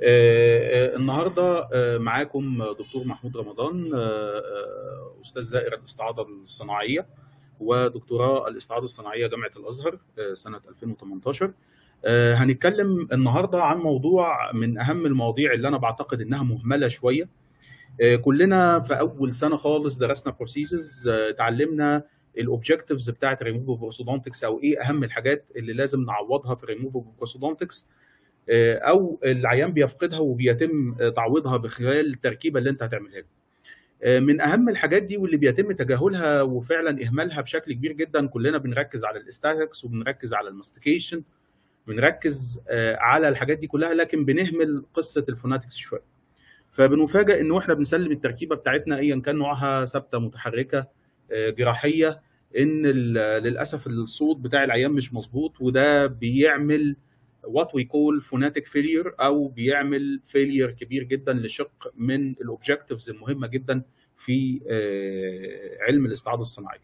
آه، النهارده آه، معاكم دكتور محمود رمضان آه، استاذ زائر الاستعاضه الصناعيه ودكتوراه الاستعاضه الصناعيه جامعه الازهر سنه 2018 هنتكلم النهارده عن موضوع من اهم المواضيع اللي انا بعتقد انها مهمله شويه كلنا في اول سنه خالص درسنا بروسيسز اتعلمنا الاوبجكتيفز بتاعت ريموفو بروسودونتكس او ايه اهم الحاجات اللي لازم نعوضها في ريموفو بروسودونتكس او العيان بيفقدها وبيتم تعويضها بخلال التركيبه اللي انت هتعملها له. من اهم الحاجات دي واللي بيتم تجاهلها وفعلا اهمالها بشكل كبير جدا كلنا بنركز على الاستاتكس وبنركز على الماستيكيشن بنركز على الحاجات دي كلها لكن بنهمل قصه الفوناتكس شويه. فبنفاجئ انه احنا بنسلم التركيبه بتاعتنا ايا كان نوعها ثابته متحركه جراحيه ان للاسف الصوت بتاع العيان مش مظبوط وده بيعمل وات وي كول فوناتيك فيلير او بيعمل فيلير كبير جدا لشق من الاوبجكتيفز المهمه جدا في علم الاستعاضه الصناعيه.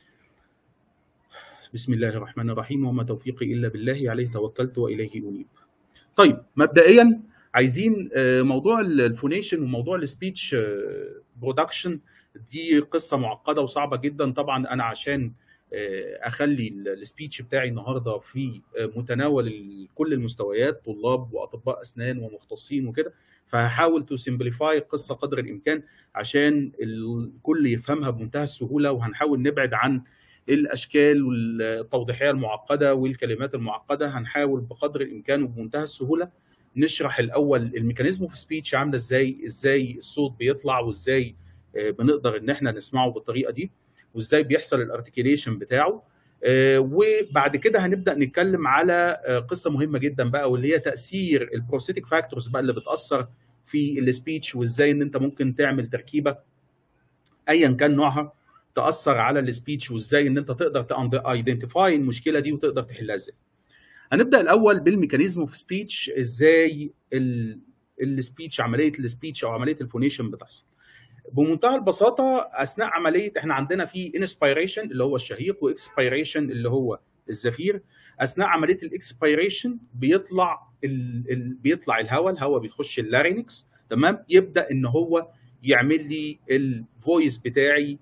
بسم الله الرحمن الرحيم وما توفيقي الا بالله عليه توكلت واليه انيب. طيب مبدئيا عايزين موضوع الفونيشن وموضوع السبيتش برودكشن دي قصه معقده وصعبه جدا طبعا انا عشان اخلي السبيتش بتاعي النهارده في متناول كل المستويات طلاب واطباء اسنان ومختصين وكده فهحاول تو سمبليفاي القصه قدر الامكان عشان الكل يفهمها بمنتهى السهوله وهنحاول نبعد عن الاشكال والتوضيحيه المعقده والكلمات المعقده هنحاول بقدر الامكان وبمنتهى السهوله نشرح الاول الميكانيزم في سبيتش عامله ازاي ازاي الصوت بيطلع وازاي بنقدر ان احنا نسمعه بالطريقه دي وازاي بيحصل الارتكيليشن بتاعه وبعد كده هنبدا نتكلم على قصه مهمه جدا بقى واللي هي تاثير البروستيتيك فاكتورز بقى اللي بتاثر في السبيتش وازاي ان انت ممكن تعمل تركيبه ايا كان نوعها تاثر على السبيتش وازاي ان انت تقدر ايدنتيفاي المشكله دي وتقدر تحلها ازاي. هنبدا الاول بالميكانيزم اوف سبيتش ازاي السبيتش عمليه السبيتش او عمليه الفونيشن بتحصل. بمنتهى البساطه اثناء عمليه احنا عندنا في انسبيريشن اللي هو الشهيق واكسبيريشن اللي هو الزفير اثناء عمليه الاكسبيريشن بيطلع ال... ال... بيطلع الهواء الهواء بيخش اللارينكس تمام يبدا ان هو يعمل لي الفويس بتاعي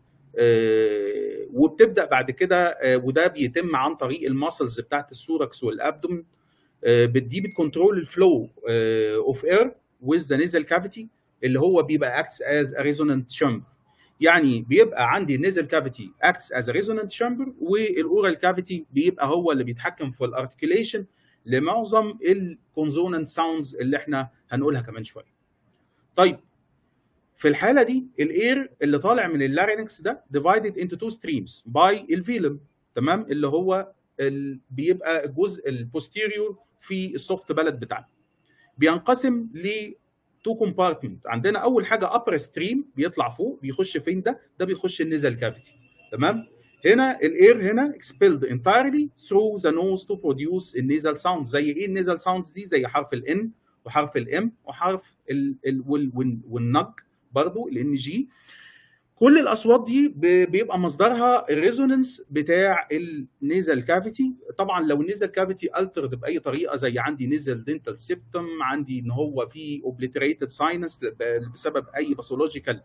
آه وبتبدا بعد كده آه وده بيتم عن طريق الماسلز بتاعت السوركس والابدومن آه دي بتكنترول الفلو اوف اير with the nasal cavity اللي هو بيبقى acts as a resonant chamber يعني بيبقى عندي nasal cavity acts as a resonant chamber والاورال cavity بيبقى هو اللي بيتحكم في الارتكيوليشن لمعظم الكونزوننت ساوندز اللي احنا هنقولها كمان شويه. طيب في الحاله دي الاير اللي طالع من اللارينكس ده divided into two streams by الفيلم تمام اللي هو ال... بيبقى الجزء البوستيريور في السوفت بلد بتاعنا. بينقسم ل تو كومبارتمنت عندنا اول حاجه ابر ستريم بيطلع فوق بيخش فين ده ده بيخش النزل كافيتي تمام هنا الاير هنا expelled entirely through the nose to produce النيزل ساوند زي ايه النيزل ساوندز دي زي حرف الان وحرف الام وحرف ال ال والنج برضو الان جي كل الاصوات دي بيبقى مصدرها الريزونانس بتاع النيزل كافيتي طبعا لو النيزل كافيتي الترد باي طريقه زي عندي نيزل دنتال سيبتم عندي ان هو في اوبليتريتد ساينس بسبب اي باثولوجيكال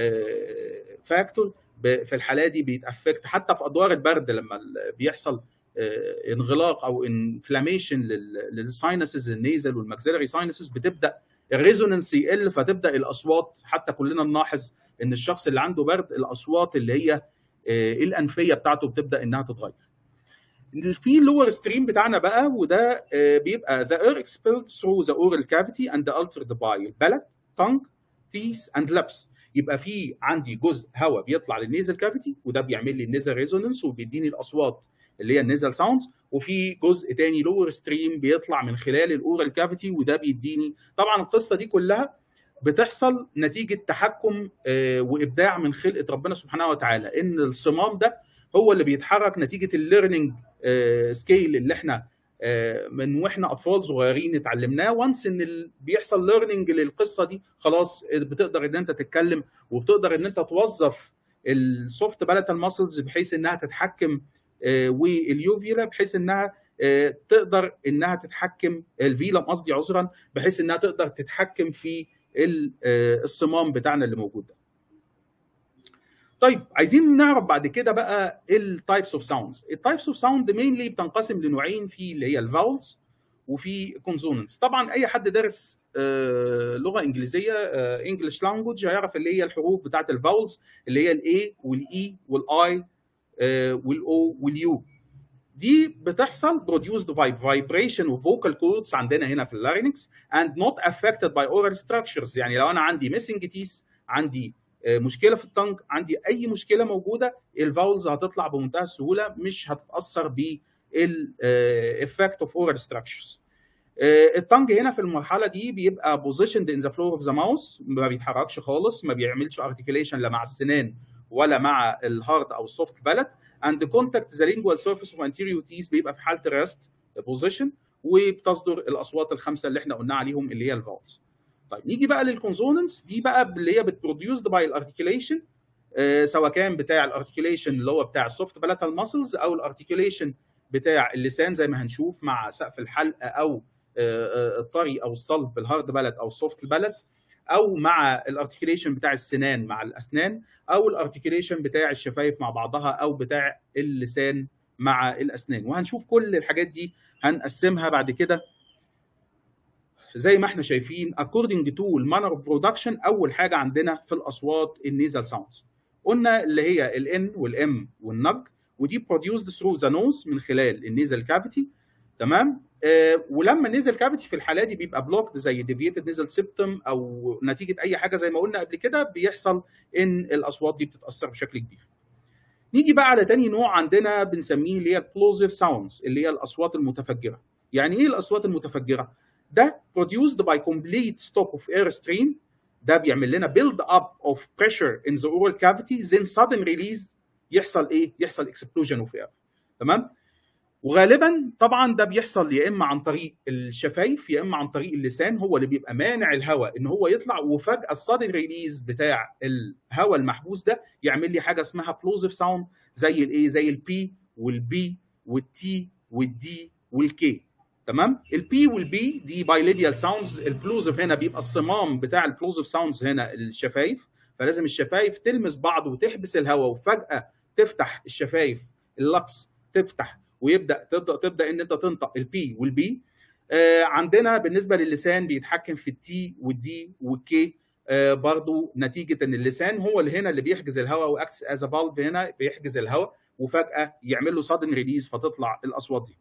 فاكتور في الحاله دي بيتافكت حتى في ادوار البرد لما بيحصل انغلاق او انفلاميشن للساينسز النيزل والماكسيلري ساينسز بتبدا الريزونانس يقل فتبدا الاصوات حتى كلنا نلاحظ ان الشخص اللي عنده برد الاصوات اللي هي الانفيه بتاعته بتبدا انها تتغير. في اللور ستريم بتاعنا بقى وده بيبقى the air expelled through the oral cavity and altered by البلد tongue teeth and lips يبقى في عندي جزء هواء بيطلع للنيزل كافيتي وده بيعمل لي النيزل ريزونانس وبيديني الاصوات اللي هي النيزل ساوندز وفي جزء تاني لور ستريم بيطلع من خلال الاورال كافيتي وده بيديني طبعا القصه دي كلها بتحصل نتيجه تحكم وابداع من خلقه ربنا سبحانه وتعالى ان الصمام ده هو اللي بيتحرك نتيجه الليرنينج سكيل اللي احنا من واحنا اطفال صغيرين اتعلمناه وانس ان بيحصل ليرنينج للقصه دي خلاص بتقدر ان انت تتكلم وبتقدر ان انت توظف السوفت بالاتال ماسلز بحيث انها تتحكم واليوفيلا بحيث انها تقدر انها تتحكم الفيلم قصدي عذرا بحيث انها تقدر تتحكم في الصمام بتاعنا اللي موجود ده. طيب عايزين نعرف بعد كده بقى التايبس اوف ساوندز التايبس اوف ساوند مينلي بتنقسم لنوعين في اللي هي الفاولز وفي كونسوننتس طبعا اي حد دارس لغه انجليزيه انجلش لانجوج هيعرف اللي هي الحروف بتاعت الفاولز اللي هي الاي والاي والاي والاو واليو دي بتحصل produced by vibration of vocal cords عندنا هنا في اللارينكس and not affected by oral structures يعني لو انا عندي missing teeth عندي مشكله في التنج عندي اي مشكله موجوده الفاولز هتطلع بمنتهى السهوله مش هتتاثر بالافكت اوف اورال ستراكشرز التنج هنا في المرحله دي بيبقى positioned in the floor of the mouth ما بيتحركش خالص ما بيعملش articulation لا مع السنان ولا مع الهارد او السوفت بالت and contact the lingual surface of anterior teeth بيبقى في حاله الريست بوزيشن وبتصدر الاصوات الخمسه اللي احنا قلنا عليهم اللي هي الفاولز طيب نيجي بقى للكونسوننتس دي بقى اللي هي بتبروديوسد باي الارتكيوليشن سواء كان بتاع الارتكيوليشن اللي هو بتاع السوفت بالاتال ماسلز او الارتكيوليشن بتاع اللسان زي ما هنشوف مع سقف الحلق او الطري او الصلب الهارد بالت او السوفت بالت او مع الارتكيوليشن بتاع السنان مع الاسنان او الارتكيوليشن بتاع الشفايف مع بعضها او بتاع اللسان مع الاسنان وهنشوف كل الحاجات دي هنقسمها بعد كده زي ما احنا شايفين according to manner of production اول حاجه عندنا في الاصوات النيزل ساوندز قلنا اللي هي الان والام والنج ودي produced through the nose من خلال النيزل كافيتي تمام آه ولما النيزل كافيتي في الحاله دي بيبقى بلوكد زي ديفيتد نيزل سيبتم او نتيجه اي حاجه زي ما قلنا قبل كده بيحصل ان الاصوات دي بتتاثر بشكل كبير نيجي بقى على تاني نوع عندنا بنسميه اللي هي البلوزيف ساوندز اللي هي الاصوات المتفجره يعني ايه الاصوات المتفجره ده produced by complete stop of air stream ده بيعمل لنا build up of pressure in the oral cavity then sudden release يحصل ايه يحصل explosion of air تمام وغالبا طبعا ده بيحصل يا اما عن طريق الشفايف يا اما عن طريق اللسان هو اللي بيبقى مانع الهواء ان هو يطلع وفجاه الصادن ريليز بتاع الهواء المحبوس ده يعمل لي حاجه اسمها بلوزيف ساوند زي الايه زي البي والبي والتي والدي والكي تمام البي والبي دي بايليديال ساوندز البلوزيف هنا بيبقى الصمام بتاع البلوزيف ساوندز هنا الشفايف فلازم الشفايف تلمس بعض وتحبس الهواء وفجاه تفتح الشفايف اللبس تفتح ويبدا تبدا تبدا ان انت تنطق البي والبي آه عندنا بالنسبه للسان بيتحكم في التي والدي والكي آه برضو نتيجه ان اللسان هو اللي هنا اللي بيحجز الهواء واكتس از فالف هنا بيحجز الهواء وفجاه يعمل له سادن ريليز فتطلع الاصوات دي.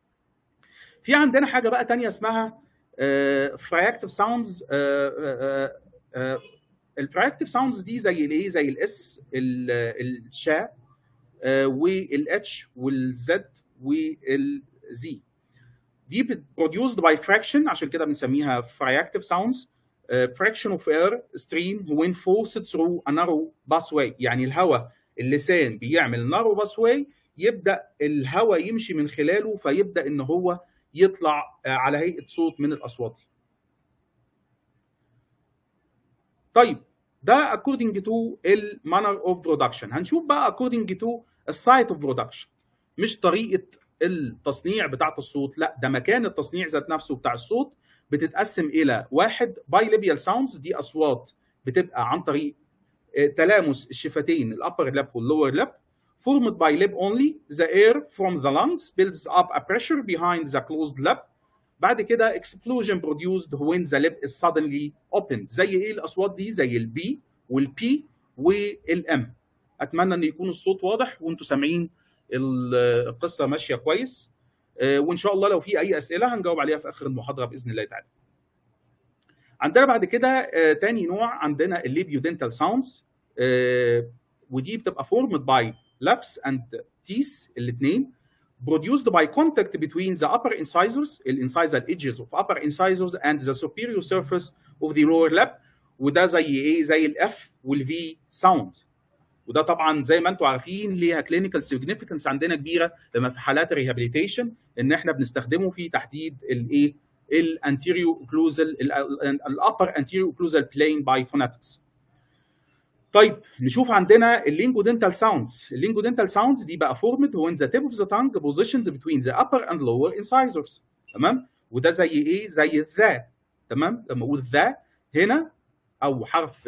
في عندنا حاجه بقى تانية اسمها فراكتيف ساوندز الفراكتيف ساوندز دي زي الايه زي الاس الشا والاتش والزد والزي دي produced by fraction عشان كده بنسميها friactive sounds uh, fraction of air stream when forced through a narrow busway يعني الهواء اللسان بيعمل narrow busway يبدا الهواء يمشي من خلاله فيبدا ان هو يطلع على هيئه صوت من الاصوات دي. طيب ده according to ال manner of production هنشوف بقى according to السايت اوف برودكشن مش طريقه التصنيع بتاعه الصوت لا ده مكان التصنيع ذات نفسه بتاع الصوت بتتقسم الى واحد بايليبيال ساوندز دي اصوات بتبقى عن طريق تلامس الشفتين الابر لاب واللور لاب formed by lip only the air from the lungs builds up a pressure behind the closed lip بعد كده explosion produced when the lip is suddenly opened زي ايه الاصوات دي زي البي والبي والام اتمنى ان يكون الصوت واضح وانتم سامعين القصه ماشيه كويس وان شاء الله لو في اي اسئله هنجاوب عليها في اخر المحاضره باذن الله تعالى عندنا بعد كده تاني نوع عندنا الليبيو دنتال ساوندز ودي بتبقى formed by laps and teeth الاثنين produced by contact between the upper incisors الانسايزال edges of upper incisors and the superior surface of the lower lap وده زي ايه زي الاف والفي ساوند وده طبعا زي ما انتم عارفين ليها كلينيكال سيجنيفيكانس عندنا كبيره لما في حالات الريهابيليتيشن ان احنا بنستخدمه في تحديد الايه الانتيريو اوكلوزال الابر انتيريو اوكلوزال بلين باي فوناتكس طيب نشوف عندنا اللينجو دنتال ساوندز اللينجو دنتال ساوندز دي بقى formed when the tip of the tongue positioned between the upper and lower incisors تمام وده زي ايه زي الذا تمام لما اقول ذا هنا او حرف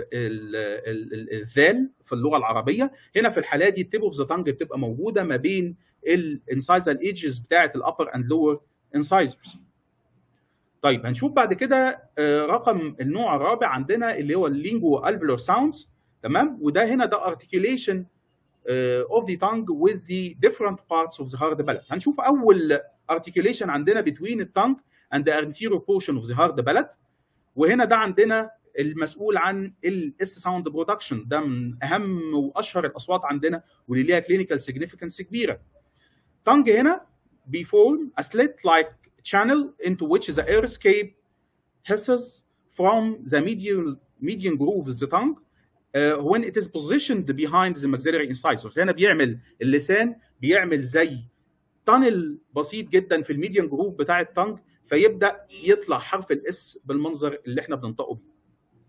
الذال في اللغه العربيه هنا في الحاله دي التيب اوف ذا تانج بتبقى موجوده ما بين الانسايزال ايدجز بتاعه الابر اند لور انسايزرز طيب هنشوف بعد كده رقم النوع الرابع عندنا اللي هو اللينجو الفلور ساوندز تمام وده هنا ده articulation uh, of the tongue with the different parts of the hard palate هنشوف اول articulation عندنا between the tongue and the anterior portion of the hard palate وهنا ده عندنا المسؤول عن الاس ساوند برودكشن ده من اهم واشهر الاصوات عندنا واللي ليها كلينيكال سيجنيفيكانس كبيره tongue هنا بيفورم a slit like channel into which the air escape hisses from the median median groove of the tongue uh, when it is positioned behind the maxillary incisors هنا بيعمل اللسان بيعمل زي تانل بسيط جدا في الميديان جروف بتاع التانج فيبدا يطلع حرف الاس بالمنظر اللي احنا بننطقه بيه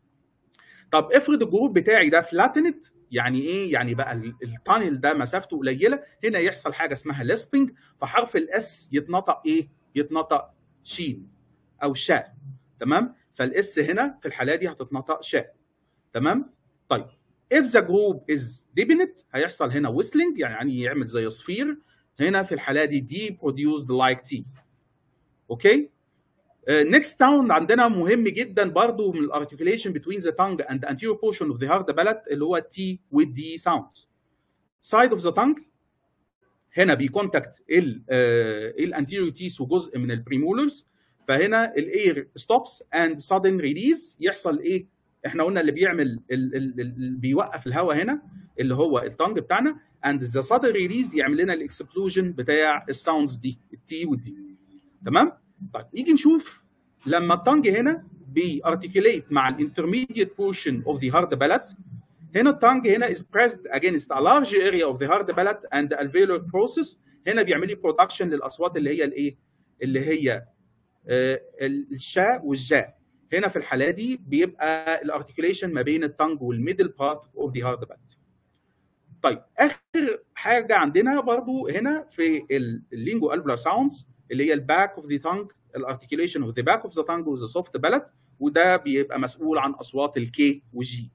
طب افرض الجروب بتاعي ده فلاتنت يعني ايه يعني بقى التانل ده مسافته قليله هنا يحصل حاجه اسمها ليسبنج فحرف الاس يتنطق ايه يتنطق شين او شاء تمام فالاس هنا في الحاله دي هتتنطق شاء تمام طيب if the group is definite هيحصل هنا whistling يعني يعمل زي صفير هنا في الحاله دي دي produced like T اوكي نيكست تاون عندنا مهم جدا برضو من الارتكيوليشن بتوين ذا تانج اند anterior portion of the hard palate اللي هو T والدي ساوندز side of the tongue هنا بيكونتاكت الانتيريور تيس وجزء من البريمولرز فهنا الاير ستوبس اند sudden ريليز يحصل ايه احنا قلنا اللي بيعمل ال ال ال بيوقف الهواء هنا اللي هو التانج بتاعنا اند ذا sudden ريليز يعمل لنا الاكسبلوجن بتاع الساوندز دي التي والدي تمام طيب نيجي نشوف لما التانج هنا بيارتكليت مع الانترميديت بورشن اوف ذا هارد بالات هنا التانج هنا is pressed against a large area of the hard palate and the alveolar process هنا بيعمل لي برودكشن للاصوات اللي هي الايه اللي هي آه الشاء والجاء هنا في الحاله دي بيبقى الارتكيوليشن ما بين التانج والميدل بارت اوف ذا هارد بالات طيب اخر حاجه عندنا برضو هنا في اللينجو الفلار ساوندز اللي هي الباك اوف ذا تانج الارتكيوليشن اوف ذا باك اوف ذا تانج وذا سوفت بالات وده بيبقى مسؤول عن اصوات الكي والجي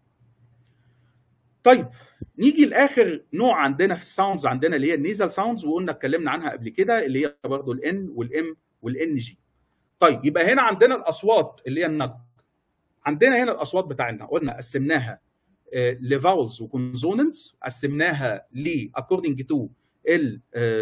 طيب نيجي لاخر نوع عندنا في الساوندز عندنا اللي هي النيزل ساوندز وقلنا اتكلمنا عنها قبل كده اللي هي برضو الان والام والان جي طيب يبقى هنا عندنا الاصوات اللي هي النج عندنا هنا الاصوات بتاعتنا قلنا قسمناها لفاولز وكونسوننتس قسمناها ل according to ال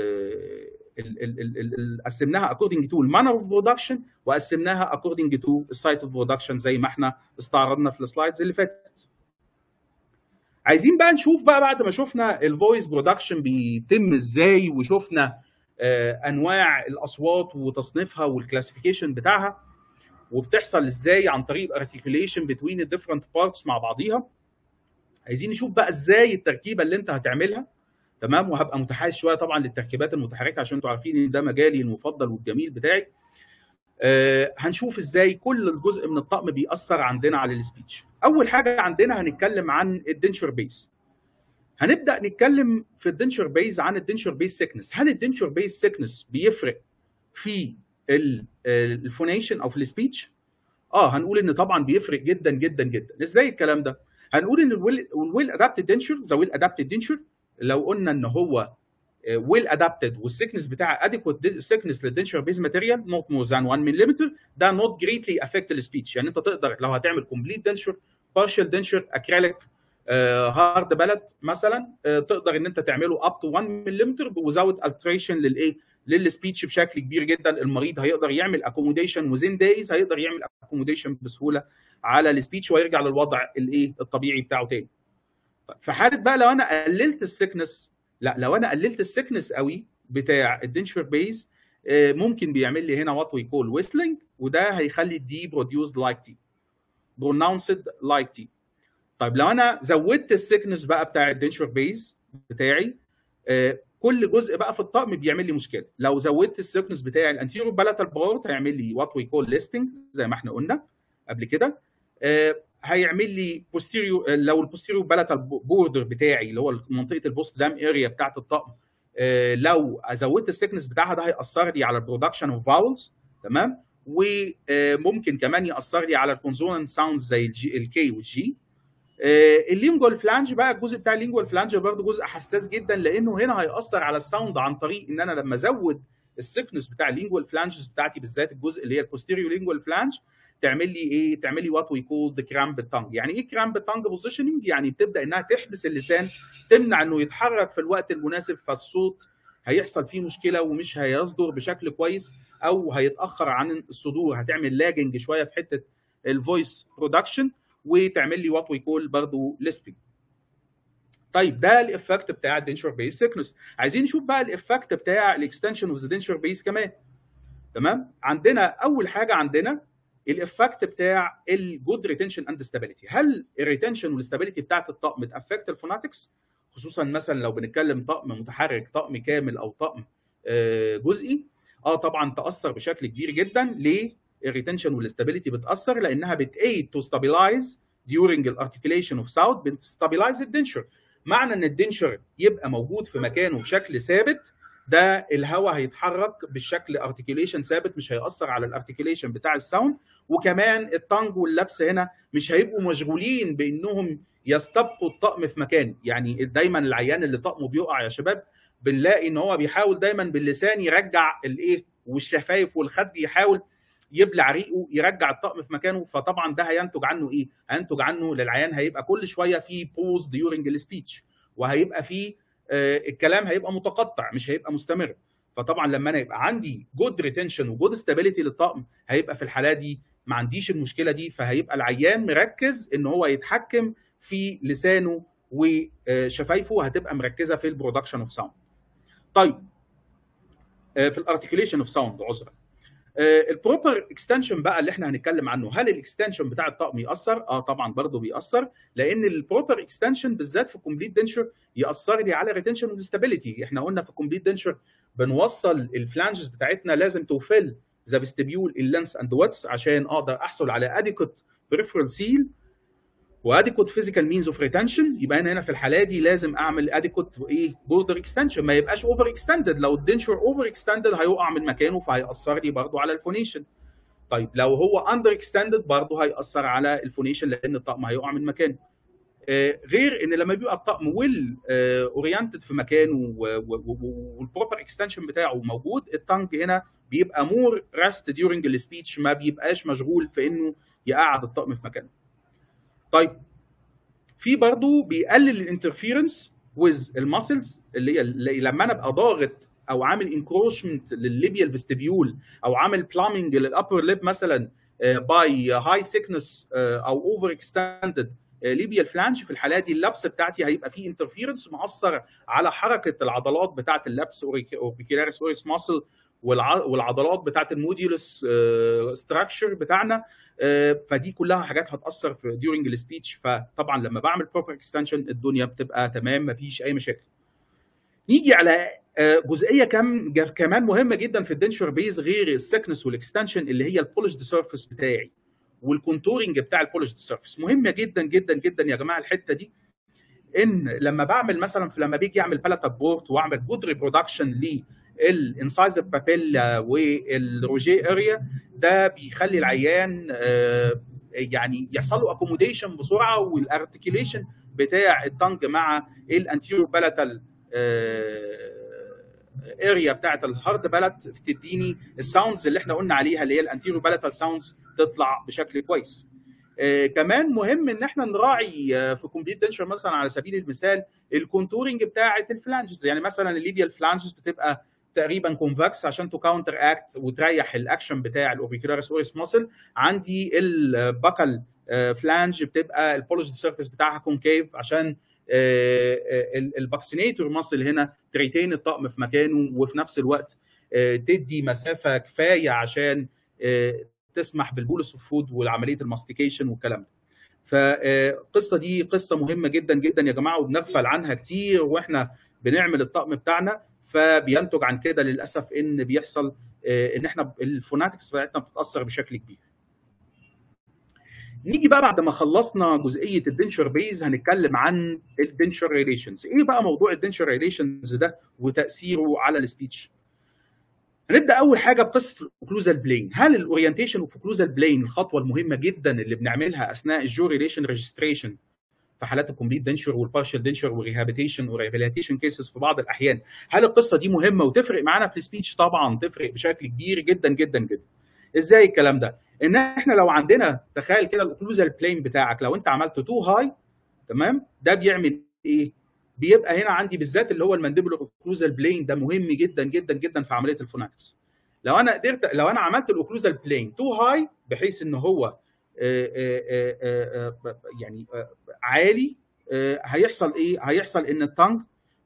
قسمناها according to المانر اوف برودكشن وقسمناها according to السايت اوف برودكشن زي ما احنا استعرضنا في السلايدز اللي فاتت عايزين بقى نشوف بقى بعد ما شفنا الفويس برودكشن بيتم ازاي وشفنا آه انواع الاصوات وتصنيفها والكلاسيفيكيشن بتاعها وبتحصل ازاي عن طريق ارتكيوليشن بتوين الديفرنت بارتس مع بعضيها عايزين نشوف بقى ازاي التركيبه اللي انت هتعملها تمام وهبقى متحيز شويه طبعا للتركيبات المتحركه عشان انتوا عارفين ان ده مجالي المفضل والجميل بتاعي آه هنشوف ازاي كل الجزء من الطقم بيأثر عندنا على السبيتش اول حاجه عندنا هنتكلم عن الدنشر بيز هنبدا نتكلم في الدنشر بيز عن الدنشر بيز سيكنس هل الدنشر بيز سيكنس بيفرق في الفونيشن او في السبيتش اه هنقول ان طبعا بيفرق جدا جدا جدا ازاي الكلام ده هنقول ان الويل ادابتد دنشر ذا ويل ادابتد دنشر لو قلنا ان هو ويل ادابتد والسيكنس بتاعه اديكوت سيكنس للدنشر بيز ماتيريال نوت مور ذان 1 ملم ده نوت جريتلي افكت السبيتش يعني انت تقدر لو هتعمل كومبليت دنشر بارشال دنشر اكريليك هارد بلد مثلا تقدر ان انت تعمله اب تو 1 ملم وزود التريشن للايه للسبيتش بشكل كبير جدا المريض هيقدر يعمل اكوموديشن وزين دايز هيقدر يعمل اكوموديشن بسهوله على السبيتش ويرجع للوضع الايه الطبيعي بتاعه تاني في حاله بقى لو انا قللت السكنس لا لو انا قللت السكنس قوي بتاع الدنشر بيز ممكن بيعمل لي هنا وات وي كول ويسلينج وده هيخلي الدي بروديوسد لايك تي بروناونسد لايك تي طيب لو انا زودت السكنس بقى بتاع الدنشر بيز بتاعي كل جزء بقى في الطقم بيعمل لي مشكله لو زودت السكنس بتاعي الانتيريور بالاتال بارت هيعمل لي وات وي كول ليستنج زي ما احنا قلنا قبل كده هيعمل لي بوستيريو لو البوستيريو بلاتال بوردر بتاعي اللي هو منطقه البوست دام اريا بتاعت الطقم لو زودت السكنس بتاعها ده هياثر لي على البرودكشن اوف فاولز تمام وممكن كمان ياثر لي على الكونسونانت ساوندز زي الجي الكي والجي اللينجوال فلانج بقى الجزء بتاع اللينجوال فلانج برضه جزء حساس جدا لانه هنا هياثر على الساوند عن طريق ان انا لما ازود السكنس بتاع اللينجوال فلانجز بتاعتي بالذات الجزء اللي هي البوستيريو لينجوال فلانج تعمل لي ايه تعمل لي وات وي كول ذا كرامب تانج يعني ايه كرامب تانج بوزيشننج يعني بتبدا انها تحبس اللسان تمنع انه يتحرك في الوقت المناسب فالصوت هيحصل فيه مشكله ومش هيصدر بشكل كويس او هيتاخر عن الصدور هتعمل لاجنج شويه في حته الفويس برودكشن وتعمل لي وات وي كول برضه ليسبينج طيب ده الافكت بتاع الدنشر بيس سيكنس عايزين نشوف بقى الافكت بتاع الاكستنشن اوف ذا دنشر بيس كمان تمام عندنا اول حاجه عندنا الافكت بتاع الجود ريتنشن اند ستابيليتي هل الريتنشن والاستابيليتي بتاعت الطقم تافكت الفوناتكس خصوصا مثلا لو بنتكلم طقم متحرك طقم كامل او طقم جزئي اه طبعا تاثر بشكل كبير جدا ليه الريتنشن والاستابيليتي بتاثر لانها بتايد تو ستابلايز during الارتكيوليشن اوف ساوند بتستابلايز الدنشر معنى ان الدنشر يبقى موجود في مكانه بشكل ثابت ده الهواء هيتحرك بالشكل ارتكيوليشن ثابت مش هيأثر على الارتكيوليشن بتاع الساوند وكمان الطنج واللبس هنا مش هيبقوا مشغولين بانهم يستبقوا الطقم في مكانه يعني دايما العيان اللي طقمه بيقع يا شباب بنلاقي ان هو بيحاول دايما باللسان يرجع الايه والشفايف والخد يحاول يبلع ريقه يرجع الطقم في مكانه فطبعا ده هينتج عنه ايه؟ هينتج عنه للعيان هيبقى كل شويه في بوز ديورنج السبيتش وهيبقى في آه الكلام هيبقى متقطع مش هيبقى مستمر فطبعا لما انا يبقى عندي جود ريتنشن وجود ستابيليتي للطقم هيبقى في الحاله دي ما عنديش المشكله دي فهيبقى العيان مركز ان هو يتحكم في لسانه وشفايفه وهتبقى مركزه في البرودكشن اوف ساوند. طيب في الارتكيوليشن اوف ساوند عذرا. البروبر اكستنشن بقى اللي احنا هنتكلم عنه هل الاكستنشن بتاع الطقم ياثر؟ اه طبعا برضه بيأثر لان البروبر اكستنشن بالذات في الكومبليت دنشر ياثر لي على ريتنشن وستابيليتي احنا قلنا في الكومبليت دنشر بنوصل الفلانجز بتاعتنا لازم توفل ذا فيستبيول اللينس اند واتس عشان اقدر احصل على اديكوت بريفرال سيل واديكوت فيزيكال مينز اوف ريتنشن يبقى انا هنا في الحاله دي لازم اعمل اديكوت ايه بوردر اكستنشن ما يبقاش اوفر اكستندد لو الدنشر اوفر اكستندد هيقع من مكانه فهيأثر لي برضه على الفونيشن طيب لو هو اندر اكستندد برضه هيأثر على الفونيشن لان الطقم هيقع من مكانه آه غير ان لما بيبقى الطقم ويل اورينتد في مكانه والبروبر اكستنشن بتاعه موجود التانج هنا بيبقى مور ريست ديورنج السبيتش ما بيبقاش مشغول في انه يقعد الطقم في مكانه طيب في برضه بيقلل الانترفيرنس ويز الماسلز اللي هي اللي لما انا ابقى ضاغط او عامل انكروشمنت للليبيال فيستبيول او عامل بلامنج للابر ليب مثلا باي هاي سيكنس او اوفر اكستندد ليبيال فلانج في الحاله دي اللبس بتاعتي هيبقى فيه انترفيرنس مؤثر على حركه العضلات بتاعه اللبس اوربيكيلاريس اوريس ماسل والعضلات بتاعت الموديولس ستراكشر بتاعنا فدي كلها حاجات هتاثر في ديورنج السبيتش فطبعا لما بعمل بروبر اكستنشن الدنيا بتبقى تمام مفيش اي مشاكل نيجي على جزئيه كم كمان مهمه جدا في الدنشر بيز غير السكنس والاكستنشن اللي هي البولشد سيرفيس بتاعي والكونتورنج بتاع البولشد سيرفيس مهمه جدا جدا جدا يا جماعه الحته دي ان لما بعمل مثلا لما بيجي اعمل بالاتال بورت واعمل جود ريبرودكشن ليه الانسايزر بابيلا والروجي اريا ده بيخلي العيان يعني يحصل له اكوموديشن بسرعه والارتكيليشن بتاع التنج مع الانتيريور بالاتال اريا بتاعت الهارد بالات تديني الساوندز اللي احنا قلنا عليها اللي هي الانتيريور بالاتال ساوندز تطلع بشكل كويس آه كمان مهم ان احنا نراعي آه في كومبليت دنشر مثلا على سبيل المثال الكونتورنج بتاعه الفلانجز يعني مثلا الليبيال فلانجز بتبقى تقريبا كونفكس عشان تو كاونتر اكت وتريح الاكشن بتاع الاوربيكولاريس اوريس ماسل عندي الباكل آه فلانج بتبقى البولشد سيرفيس بتاعها كونكيف عشان الباكسينيتور ماسل هنا تريتين الطقم في مكانه وفي نفس الوقت تدي مسافه كفايه عشان تسمح بالبولس اوف فود وعمليه الماستيكيشن والكلام ده. فالقصه دي قصه مهمه جدا جدا يا جماعه وبنغفل عنها كتير واحنا بنعمل الطقم بتاعنا فبينتج عن كده للاسف ان بيحصل ان احنا الفوناتكس بتاعتنا بتتاثر بشكل كبير. نيجي بقى بعد ما خلصنا جزئيه الدنشر بيز هنتكلم عن الدنشر ريليشنز ايه بقى موضوع الدنشر ريليشنز ده وتاثيره على السبيتش هنبدا اول حاجه بقصه الاوكلوزال بلين هل الاورينتيشن اوف اوكلوزال بلين الخطوه المهمه جدا اللي بنعملها اثناء الجو ريليشن ريجستريشن في حالات الكومبليت دنشر والبارشال دنشر وريهابيتيشن وريهابيليتيشن كيسز في بعض الاحيان هل القصه دي مهمه وتفرق معانا في السبيتش طبعا تفرق بشكل كبير جدا جدا جدا ازاي الكلام ده ان احنا لو عندنا تخيل كده الاوكلوزال بلين بتاعك لو انت عملت تو هاي تمام ده بيعمل ايه بيبقى هنا عندي بالذات اللي هو المانديبولار اوكلوزال بلين ده مهم جدا جدا جدا في عمليه الفوناتكس لو انا قدرت لو انا عملت الاوكلوزال بلين تو هاي بحيث ان هو يعني عالي هيحصل ايه هيحصل ان التانج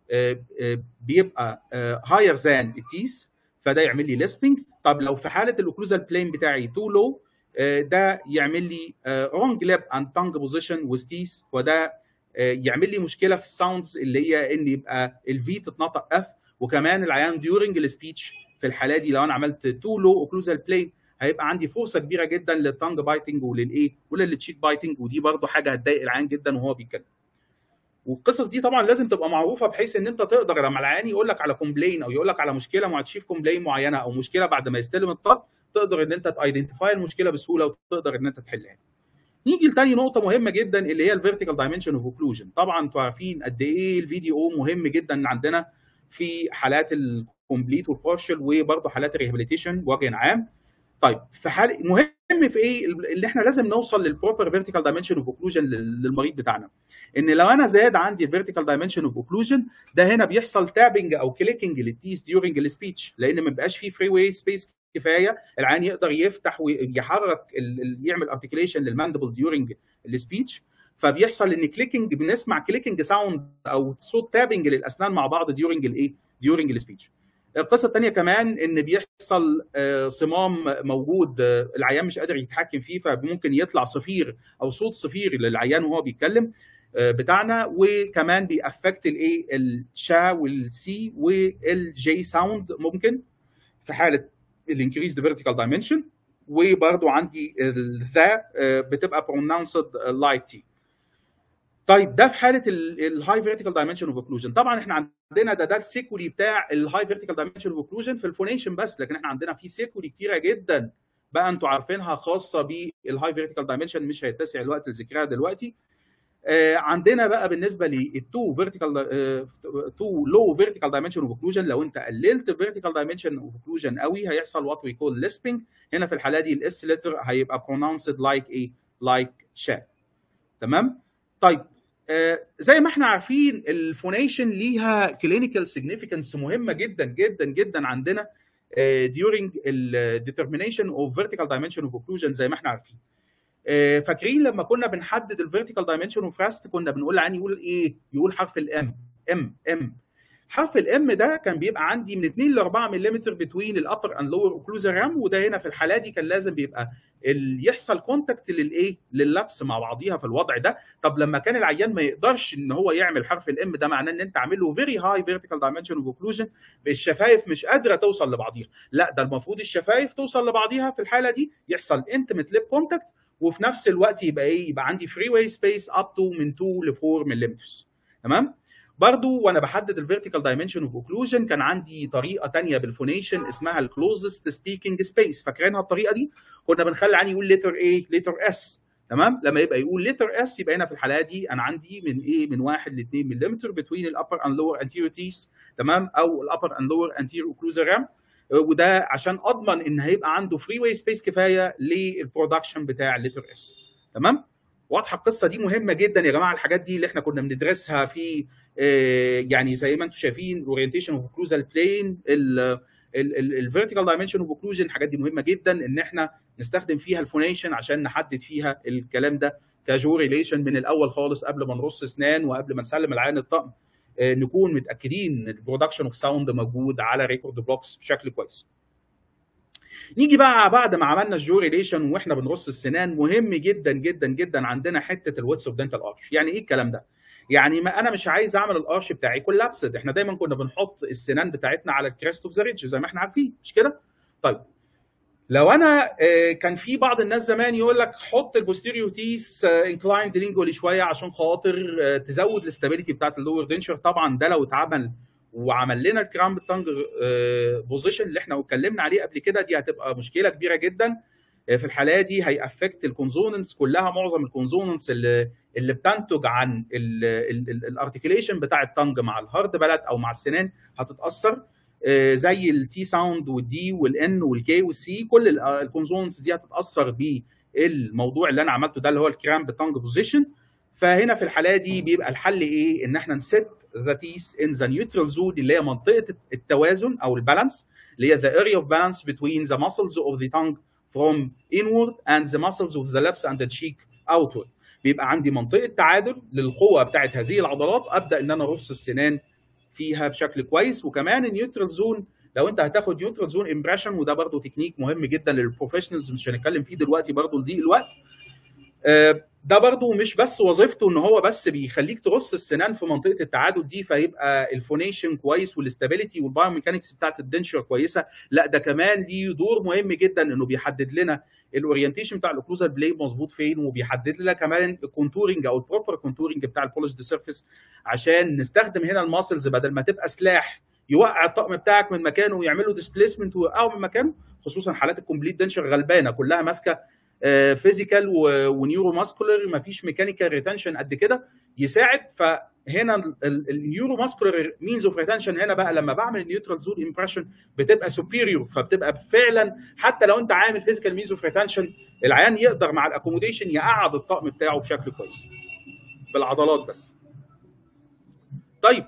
بيبقى هاير ذان التيس فده يعمل لي ليسبنج طب لو في حاله الاوكلوزال بلين بتاعي تو لو ده يعمل لي رونج لاب اند تانج بوزيشن وستيس وده يعمل لي مشكله في الساوندز اللي هي ان يبقى الفي تتنطق اف وكمان العيان ديورنج السبيتش في الحاله دي لو انا عملت تو لو اوكلوزال بلين هيبقى عندي فرصه كبيره جدا للتانج بايتنج وللايه وللتشيك بايتنج ودي برضو حاجه هتضايق العيان جدا وهو بيتكلم والقصص دي طبعا لازم تبقى معروفه بحيث ان انت تقدر لما العيان يقول لك على كومبلين او يقول لك على مشكله مع تشيف كومبلين معينه او مشكله بعد ما يستلم الطلب تقدر ان انت تايدنتيفاي المشكله بسهوله وتقدر ان انت تحلها. نيجي لتاني نقطه مهمه جدا اللي هي الفيرتيكال دايمنشن اوف اوكلوجن طبعا انتوا عارفين قد ايه الفي دي او مهم جدا عندنا في حالات الكومبليت والبارشل وبرضه حالات الريهابيليتيشن بوجه عام طيب في حال مهم في ايه اللي احنا لازم نوصل للبروبر فيرتيكال دايمنشن اوف اوكلوجن للمريض بتاعنا ان لو انا زاد عندي الفيرتيكال دايمنشن اوف اوكلوجن ده هنا بيحصل تابنج او كليكنج للتيس ديورنج السبيتش لان ما بيبقاش فيه فري واي سبيس كفايه العيان يقدر يفتح ويحرك يعمل ارتكيوليشن للماندبل ديورنج السبيتش فبيحصل ان كليكنج بنسمع كليكنج ساوند او صوت تابنج للاسنان مع بعض ديورنج الايه ديورنج السبيتش القصه الثانيه كمان ان بيحصل صمام موجود العيان مش قادر يتحكم فيه فممكن يطلع صفير او صوت صفير للعيان وهو بيتكلم بتاعنا وكمان بيأفكت الايه الشا والسي والجي ساوند ممكن في حاله الانكريز فيرتيكال دايمنشن وبرضو عندي الذا بتبقى pronounced لايك تي طيب ده في حاله الهاي فيرتيكال دايمنشن اوف اوكلوجن طبعا احنا عندنا ده ده السيكولي بتاع الهاي فيرتيكال دايمنشن اوف اوكلوجن في الفونيشن بس لكن احنا عندنا في سيكولي كتيره جدا بقى انتوا عارفينها خاصه بالهاي فيرتيكال دايمنشن مش هيتسع الوقت لذكرها دلوقتي آه عندنا بقى بالنسبه للتو فيرتيكال تو لو فيرتيكال دايمنشن اوف اوكلوجن لو انت قللت الفيرتيكال دايمنشن اوف اوكلوجن قوي هيحصل وات وي كول ليسبنج هنا في الحاله دي الاس لتر هيبقى برونونسد لايك ايه لايك شا تمام طيب آه زي ما احنا عارفين الفونيشن ليها كلينيكال سيجنيفيكانس مهمه جدا جدا جدا عندنا آه during الديترمينيشن اوف فيرتيكال دايمنشن اوف اوكلوجن زي ما احنا عارفين آه فاكرين لما كنا بنحدد الفيرتيكال دايمنشن اوف راست كنا بنقول عن يقول ايه يقول حرف الام ام ام حرف الام ده كان بيبقى عندي من 2 ل 4 ملم بتوين الابر اند لور اوكلوزال رام وده هنا في الحاله دي كان لازم بيبقى يحصل كونتاكت للايه لللبس مع بعضيها في الوضع ده طب لما كان العيان ما يقدرش ان هو يعمل حرف الام ده معناه ان انت عامل له فيري هاي فيرتيكال دايمنشن اوف اوكلوجن الشفايف مش قادره توصل لبعضيها لا ده المفروض الشفايف توصل لبعضيها في الحاله دي يحصل انتمت ليب كونتاكت وفي نفس الوقت يبقى ايه يبقى عندي فري واي سبيس اب تو من 2 ل 4 ملم تمام برضو وانا بحدد الفيرتيكال دايمنشن اوف اوكلوجن كان عندي طريقه تانية بالفونيشن اسمها الكلوزست سبيكينج سبيس فاكرينها الطريقه دي كنا بنخلي عني يقول لتر ايه لتر اس تمام لما يبقى يقول لتر اس يبقى هنا في الحاله دي انا عندي من ايه من 1 ل 2 ملم بتوين الابر اند لور انتيريور تيس تمام او الابر اند لور انتيريور اوكلوزال رام وده عشان اضمن ان هيبقى عنده فري واي سبيس كفايه للبرودكشن بتاع اللتر اس تمام واضحه القصه دي مهمه جدا يا جماعه الحاجات دي اللي احنا كنا بندرسها في يعني زي ما انتم شايفين الاورينتيشن اوف اوكلوزال بلين الفيرتيكال دايمنشن اوف اوكلوجن الحاجات دي مهمه جدا ان احنا نستخدم فيها الفونيشن عشان نحدد فيها الكلام ده كجو ريليشن من الاول خالص قبل ما نرص اسنان وقبل ما نسلم العيان الطقم نكون متاكدين ان البرودكشن اوف ساوند موجود على ريكورد بلوكس بشكل كويس. نيجي بقى بعد ما عملنا الجو ريليشن واحنا بنرص السنان مهم جدا جدا جدا عندنا حته الويتس اوف دنتال ارش يعني ايه الكلام ده يعني ما انا مش عايز اعمل الارش بتاعي كولابسد احنا دايما كنا بنحط السنان بتاعتنا على الكريست اوف ذا ريدج زي ما احنا عارفين مش كده طيب لو انا آه، كان في بعض الناس زمان يقول لك حط البوستيريو تيس انكلايند لينجولي شويه عشان خاطر آه، تزود الاستابيليتي بتاعت اللور دنشر طبعا ده لو اتعمل وعمل لنا الكرامب تانج بوزيشن اللي احنا اتكلمنا عليه قبل كده دي هتبقى مشكله كبيره جدا آه، في الحاله دي هيأفكت الكونزوننس كلها معظم الكونزوننس اللي اللي بتنتج عن الارتكيليشن بتاع التانج مع الهارد بلد او مع السنان هتتاثر آه، زي التي ساوند والدي والان والكي والسي كل الكونزوننس دي هتتاثر بالموضوع اللي انا عملته ده اللي هو الكرامب تانج بوزيشن فهنا في الحاله دي بيبقى الحل ايه ان احنا نسيت ذا تيس ان ذا نيوترال زون اللي هي منطقه التوازن او البالانس اللي هي the area of balance between the muscles of the tongue from inward and the muscles of the lips and the cheek outward بيبقى عندي منطقه تعادل للقوه بتاعت هذه العضلات ابدا ان انا ارص السنان فيها بشكل كويس وكمان النيوترال زون لو انت هتاخد نيوترال زون امبريشن وده برضو تكنيك مهم جدا للبروفيشنالز مش هنتكلم فيه دلوقتي برضو لضيق الوقت آه، ده برضو مش بس وظيفته ان هو بس بيخليك ترص السنان في منطقه التعادل دي فيبقى الفونيشن كويس والاستابيليتي والبايوميكانكس بتاعت الدنشر كويسه لا ده كمان ليه دور مهم جدا انه بيحدد لنا الاورينتيشن بتاع الاوكلوزال بلاي مظبوط فين وبيحدد لنا كمان الكونتورنج او البروبر كونتورنج بتاع البولش دي سيرفيس عشان نستخدم هنا الماسلز بدل ما تبقى سلاح يوقع الطقم بتاعك من مكانه ويعمل له ديسبيسمنت ويوقعه من مكانه خصوصا حالات الكومبليت دنشر غلبانه كلها ماسكه فيزيكال ونيورو ماسكولر ما فيش ميكانيكال ريتنشن قد كده يساعد فهنا النيورو ماسكولر مينز اوف ريتنشن هنا بقى لما بعمل النيوترال زون امبريشن بتبقى سوبيريور فبتبقى فعلا حتى لو انت عامل فيزيكال مينز اوف ريتنشن العيان يقدر مع الاكوموديشن يقعد الطقم بتاعه بشكل كويس بالعضلات بس طيب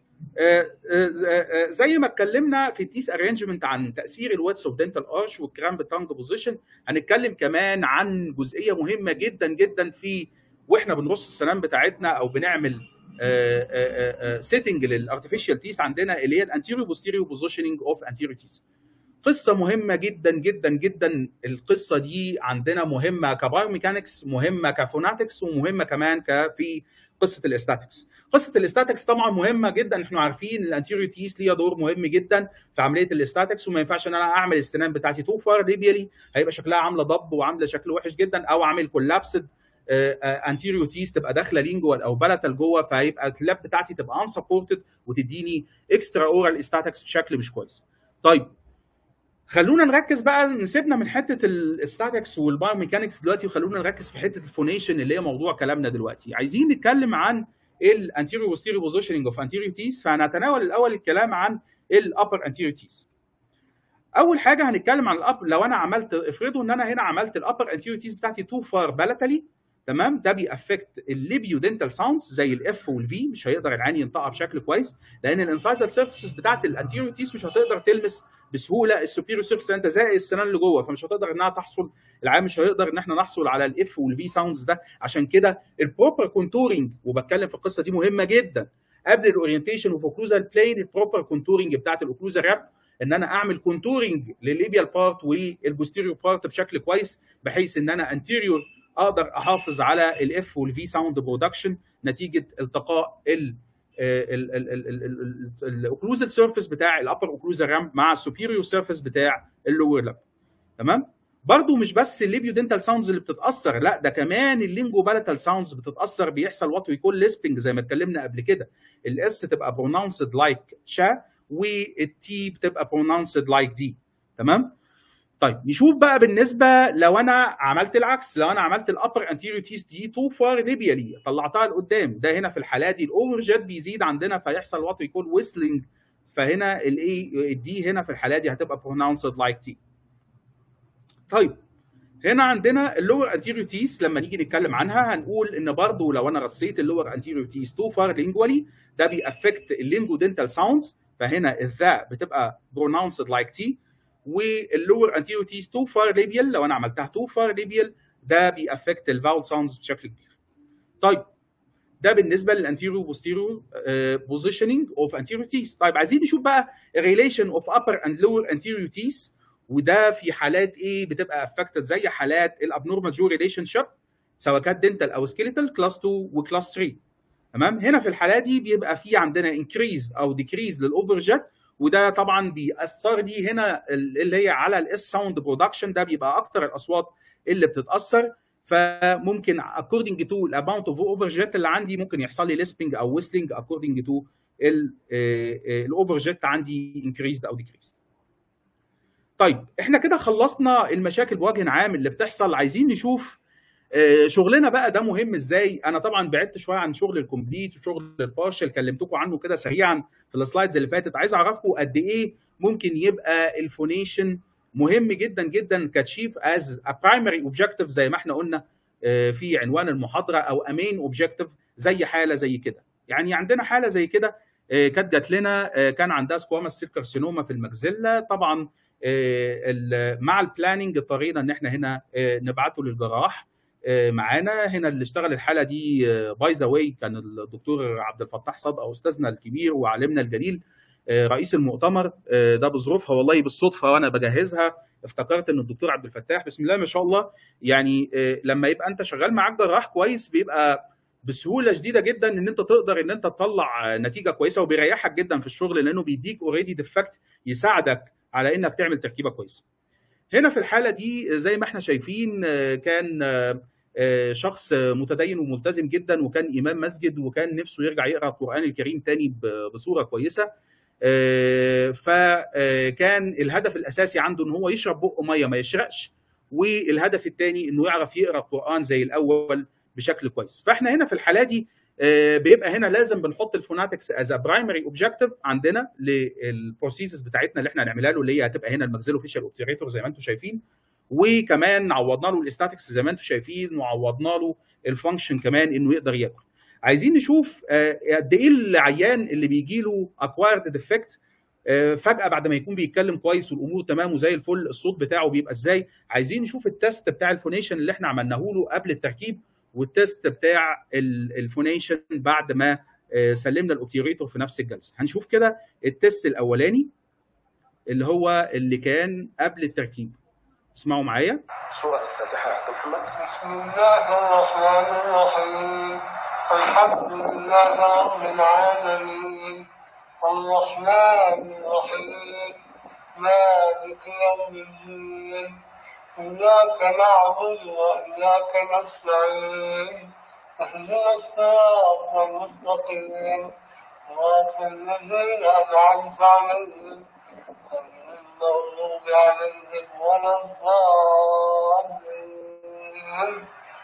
زي ما اتكلمنا في التيس ارينجمنت عن تاثير الويتس اوف دنتال ارش والكرامب تانج بوزيشن هنتكلم كمان عن جزئيه مهمه جدا جدا في واحنا بنرص السنان بتاعتنا او بنعمل سيتنج للارتفيشال تيس عندنا اللي هي الانتيريو بوستيريو بوزيشننج اوف انتيريو تيس قصه مهمه جدا جدا جدا القصه دي عندنا مهمه كبايوميكانكس مهمه كفوناتكس ومهمه كمان كفي قصه الاستاتكس قصه الاستاتكس طبعا مهمه جدا احنا عارفين الانتيريو تيس ليها دور مهم جدا في عمليه الاستاتكس وما ينفعش ان انا اعمل السنان بتاعتي تو فار ريبيالي هيبقى شكلها عامله ضب وعامله شكل وحش جدا او اعمل كولابسد انتيريو تيس تبقى داخله لينجوال او بلتال جوه فهيبقى اللاب بتاعتي تبقى انسبورتد وتديني اكسترا اورال استاتكس بشكل مش كويس. طيب خلونا نركز بقى نسيبنا من حته الستاتكس والبايوميكانكس دلوقتي وخلونا نركز في حته الفونيشن اللي هي موضوع كلامنا دلوقتي عايزين نتكلم عن الانتيريور وستيريو بوزيشننج اوف انتيريور تيس فهنتناول الاول الكلام عن الابر انتيريور تيس اول حاجه هنتكلم عن الابر لو انا عملت افرضوا ان انا هنا عملت الابر انتيريور تيس بتاعتي تو فار بلتالي تمام ده بيأفكت الليبيو دنتال ساوندز زي الاف والفي مش هيقدر العين ينطقها بشكل كويس لان الانسايزال سيرفيسز بتاعت الانتيريور تيس مش هتقدر تلمس بسهوله السوبيريور سيرفيس انت زائق السنان اللي جوه فمش هتقدر انها تحصل العين مش هيقدر ان احنا نحصل على الاف والفي ساوندز ده عشان كده البروبر كونتورنج وبتكلم في القصه دي مهمه جدا قبل الاورينتيشن اوف اوكلوزال بلين البروبر كونتورنج بتاعت الاوكلوزال راب ان انا اعمل كونتورنج للليبيال بارت والبوستيريور بارت بشكل كويس بحيث ان انا انتيريور اقدر احافظ على الاف والفي ساوند برودكشن نتيجه التقاء ال الاوكلوزال سيرفيس بتاع الابر اوكلوزال رامب مع السوبيريور سيرفيس بتاع اللور لاب تمام برضه مش بس الليبيو دنتال ساوندز اللي بتتاثر لا ده كمان اللينجو بالاتال ساوندز بتتاثر بيحصل وات ويكون ليسبنج زي ما اتكلمنا قبل كده الاس تبقى برونونسد لايك شا والتي بتبقى برونونسد لايك دي تمام طيب نشوف بقى بالنسبه لو انا عملت العكس لو انا عملت الابر انتيريور تيس دي تو فار ليبيالي طلعتها لقدام ده هنا في الحاله دي الاوفر جيت بيزيد عندنا فيحصل وات يكون ويسلنج فهنا الاي دي هنا في الحاله دي هتبقى برونونسد لايك تي طيب هنا عندنا اللور انتيريور تيس لما نيجي نتكلم عنها هنقول ان برضو لو انا رصيت اللور انتيريور تيس تو فار لينجوالي ده بيأفكت اللينجو دنتال ساوندز فهنا الذا بتبقى برونونسد لايك تي واللور انتيريور تيس تو فار ليبيال لو انا عملتها تو فار ليبيال ده بيأفكت الفاول ساوندز بشكل كبير. طيب ده بالنسبه للانتيريور بوستيريور بوزيشننج اوف انتيريور تيس طيب عايزين نشوف بقى ريليشن اوف ابر اند لور انتيريور تيس وده في حالات ايه بتبقى افكتد زي حالات الابنورمال جو ريليشن شيب سواء كانت دنتال او سكيليتال كلاس 2 وكلاس 3 تمام هنا في الحاله دي بيبقى في عندنا انكريز او ديكريز للاوفر جيت وده طبعا بيأثر لي هنا اللي هي على الاس ساوند برودكشن ده بيبقى اكتر الاصوات اللي بتتاثر فممكن according to الاماونت اوف اوفر جيت اللي عندي ممكن يحصل لي ليسبنج او ويسلنج according to الاوفر جيت عندي increased او decreased. طيب احنا كده خلصنا المشاكل بوجه عام اللي بتحصل عايزين نشوف شغلنا بقى ده مهم ازاي انا طبعا بعدت شويه عن شغل الكومبليت وشغل البارشل كلمتكم عنه كده سريعا في السلايدز اللي فاتت عايز اعرفكم قد ايه ممكن يبقى الفونيشن مهم جدا جدا كتشيف از ا برايمري اوبجيكتيف زي ما احنا قلنا في عنوان المحاضره او امين اوبجيكتيف زي حاله زي كده يعني عندنا حاله زي كده كانت جات لنا كان عندها سكوامس سيل كارسينوما في المجزله طبعا مع البلاننج اضطرينا ان احنا هنا نبعته للجراح معانا هنا اللي اشتغل الحاله دي باي ذا واي كان الدكتور عبد الفتاح صدقه استاذنا الكبير وعالمنا الجليل رئيس المؤتمر ده بظروفها والله بالصدفه وانا بجهزها افتكرت ان الدكتور عبد الفتاح بسم الله ما شاء الله يعني لما يبقى انت شغال معاك جراح كويس بيبقى بسهوله شديده جدا ان انت تقدر ان انت تطلع نتيجه كويسه وبيريحك جدا في الشغل لانه بيديك اوريدي ديفكت يساعدك على انك تعمل تركيبه كويسه. هنا في الحاله دي زي ما احنا شايفين كان شخص متدين وملتزم جدا وكان امام مسجد وكان نفسه يرجع يقرا القران الكريم تاني بصوره كويسه فكان الهدف الاساسي عنده ان هو يشرب بقه ميه ما يشرقش والهدف الثاني انه يعرف يقرا القران زي الاول بشكل كويس فاحنا هنا في الحاله دي بيبقى هنا لازم بنحط الفوناتكس از برايمري اوبجيكتيف عندنا للبروسيسز بتاعتنا اللي احنا هنعملها له اللي هي هتبقى هنا الماكسيلو فيشال اوبتيريتور زي ما انتم شايفين وكمان عوضنا له الاستاتكس زي ما انتم شايفين وعوضنا له الفانكشن كمان انه يقدر ياكل عايزين نشوف قد ايه العيان اللي بيجي له اكوايرد ديفكت فجاه بعد ما يكون بيتكلم كويس والامور تمام وزي الفل الصوت بتاعه بيبقى ازاي عايزين نشوف التست بتاع الفونيشن اللي احنا عملناه له قبل التركيب والتست بتاع الفونيشن بعد ما سلمنا الاوبتيريتور في نفس الجلسه هنشوف كده التست الاولاني اللي هو اللي كان قبل التركيب اسمعوا معايا سورة الفاتحة يا محمد بسم الله الرحمن الرحيم الحمد لله رب العالمين الرحمن الرحيم مالك يوم الدين إياك نعبد وإياك نستعين اهدنا الصراط المستقيم صراط الذين أنعمت عليهم غير المغضوب عليهم ولا الضالين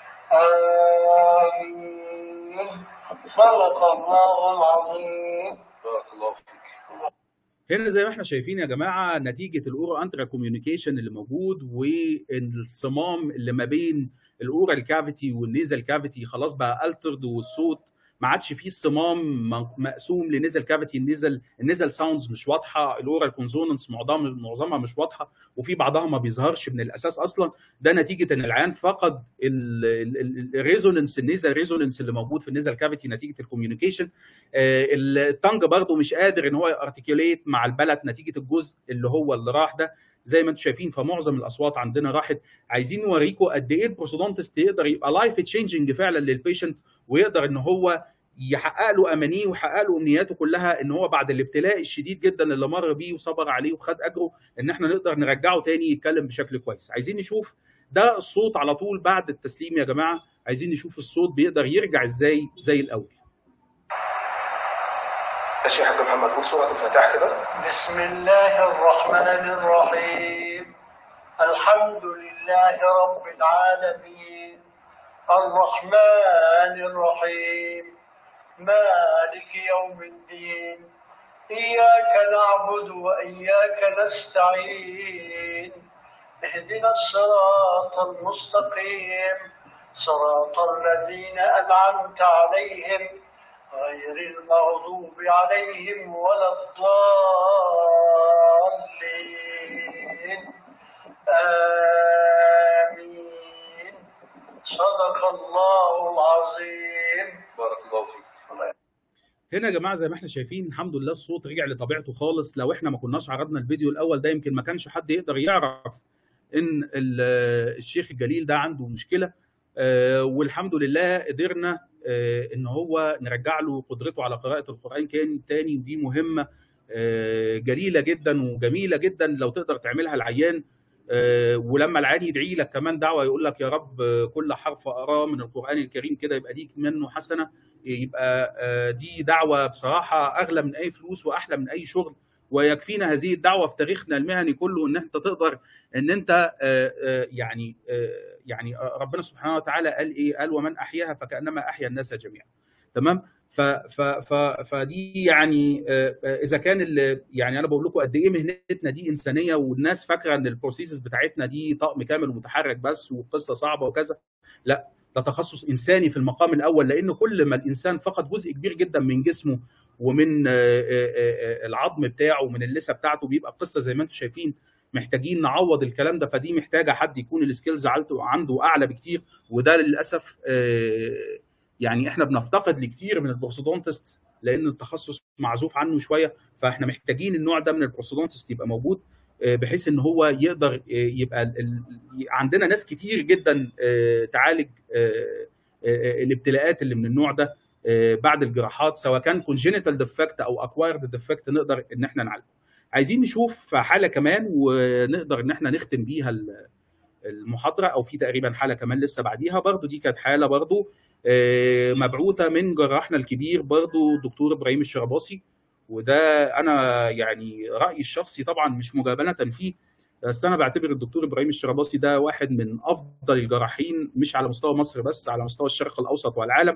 آمين صدق الله العظيم بارك الله فيك هنا زي ما احنا شايفين يا جماعه نتيجه الاورو انترا كوميونيكيشن اللي موجود والصمام اللي ما بين الاورال كافيتي والنيزل كافيتي خلاص بقى الترد والصوت ما عادش فيه الصمام مقسوم لنزل كافيتي النزل النزل ساوندز مش واضحه الاورال كونسوننس معظمها معظمها مش واضحه وفي بعضها ما بيظهرش من الاساس اصلا ده نتيجه ان العيان فقد الريزونانس النيزل ريزونانس اللي موجود في النيزل كافيتي نتيجه الكوميونيكيشن التانج برضه مش قادر ان هو ارتكيوليت مع البلد نتيجه الجزء اللي هو اللي راح ده زي ما انتم شايفين فمعظم الاصوات عندنا راحت عايزين نوريكم قد ايه البروسودونتست يقدر يبقى لايف تشينجنج فعلا للبيشنت ويقدر ان هو يحقق له امانيه ويحقق له امنياته كلها ان هو بعد الابتلاء الشديد جدا اللي مر بيه وصبر عليه وخد اجره ان احنا نقدر نرجعه تاني يتكلم بشكل كويس عايزين نشوف ده الصوت على طول بعد التسليم يا جماعه عايزين نشوف الصوت بيقدر يرجع ازاي زي الاول ماشي يا حاج محمد قول سورة الفاتحة كده بسم الله الرحمن الرحيم الحمد لله رب العالمين الرحمن الرحيم مالك يوم الدين إياك نعبد وإياك نستعين اهدنا الصراط المستقيم صراط الذين أنعمت عليهم غير المغضوب عليهم ولا الضالين آمين صدق الله العظيم بارك الله فيك هنا يا جماعه زي ما احنا شايفين الحمد لله الصوت رجع لطبيعته خالص لو احنا ما كناش عرضنا الفيديو الاول ده يمكن ما كانش حد يقدر يعرف ان الشيخ الجليل ده عنده مشكله والحمد لله قدرنا ان هو نرجع له قدرته على قراءه القران كان تاني ودي مهمه آه، جليله جدا وجميله جدا لو تقدر تعملها العيان آه، ولما العيان يدعي لك كمان دعوه يقول لك يا رب آه، كل حرف اقراه من القران الكريم كده يبقى ليك منه حسنه يبقى آه، دي دعوه بصراحه اغلى من اي فلوس واحلى من اي شغل ويكفينا هذه الدعوه في تاريخنا المهني كله ان انت تقدر ان انت آه، آه، يعني آه، يعني ربنا سبحانه وتعالى قال ايه؟ قال ومن احياها فكانما احيا الناس جميعا. تمام؟ ف ف ف فدي يعني آه، آه، اذا كان ال- يعني انا بقول لكم قد ايه مهنتنا دي انسانيه والناس فاكره ان البروسيسز بتاعتنا دي طقم كامل ومتحرك بس وقصه صعبه وكذا لا ده تخصص انساني في المقام الاول لان كل ما الانسان فقد جزء كبير جدا من جسمه ومن آه، آه، آه، العظم بتاعه ومن اللثه بتاعته بيبقى القصه زي ما انتم شايفين محتاجين نعوض الكلام ده فدي محتاجه حد يكون السكيلز عنده اعلى بكتير وده للاسف آه، يعني احنا بنفتقد لكتير من البروسودونتست لان التخصص معزوف عنه شويه فاحنا محتاجين النوع ده من البروسودونتست يبقى موجود آه، بحيث ان هو يقدر آه، يبقى ال- ال- عندنا ناس كتير جدا آه، تعالج آه، آه، الابتلاءات اللي من النوع ده آه، بعد الجراحات سواء كان كونجينيتال ديفكت او اكوايرد ديفكت نقدر ان احنا نعالجه. عايزين نشوف حاله كمان ونقدر ان احنا نختم بيها ال- المحاضره او في تقريبا حاله كمان لسه بعديها برضو دي كانت حاله برضو آه، مبعوثه من جراحنا الكبير برضو الدكتور ابراهيم الشرباصي وده انا يعني رايي الشخصي طبعا مش مجامله فيه بس انا بعتبر الدكتور ابراهيم الشرباصي ده واحد من افضل الجراحين مش على مستوى مصر بس على مستوى الشرق الاوسط والعالم